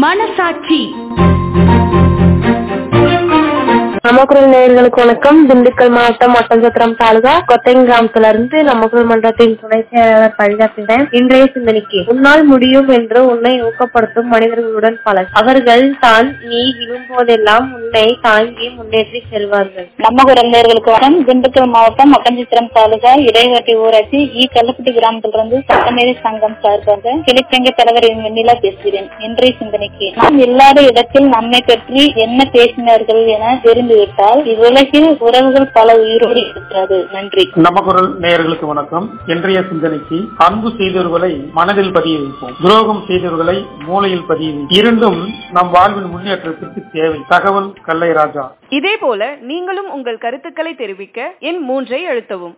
மனசாட்சி நமக்குரல் நேயர்களுக்கு வணக்கம் திண்டுக்கல் மாவட்டம் ஒட்டஞ்சத்திரம் தாலுகா கொத்தங்க கிராமத்துல இருந்து நமக்குரல் மன்றத்தின் துணை செயலாளர் பழிதா பேசுறேன் இன்றைய சிந்தனைக்கு உன்னால் முடியும் என்று உன்னை ஊக்கப்படுத்தும் மனிதர்களுடன் பலர் அவர்கள் தான் நீ விழும்போதெல்லாம் உன்னை தாங்கி முன்னேற்றி செல்வார்கள் நம்ம குரல்நேர்களுக்கு வணக்கம் திண்டுக்கல் மாவட்டம் மட்டஞ்சித்திரம் தாலுகா இடைவட்டி ஊராட்சி இ கல்லப்பட்டி கிராமத்திலிருந்து சட்டமேதை சங்கம் சார்பாக கிளிச்சங்க தலைவர் வெண்ணிலா பேசுகிறேன் இன்றைய சிந்தனைக்கு நாம் இல்லாத இடத்தில் நம்மை பற்றி என்ன பேசினார்கள் என தெரிந்துவிட்டால் இவ்வுலகில் உறவுகள் பல உயிரோடு இருக்கிறது நன்றி நமக்குரல் நேயர்களுக்கு வணக்கம் இன்றைய சிந்தனைக்கு அன்பு செய்தவர்களை மனதில் பதிய வைப்போம் துரோகம் செய்தவர்களை மூளையில் பதிய வைப்போம் இரண்டும் நம் வாழ்வின் முன்னேற்றத்திற்கு தேவை தகவல் கல்லை ராஜா இதே போல நீங்களும் உங்கள் கருத்துக்களை தெரிவிக்க எண் மூன்றை அழுத்தவும்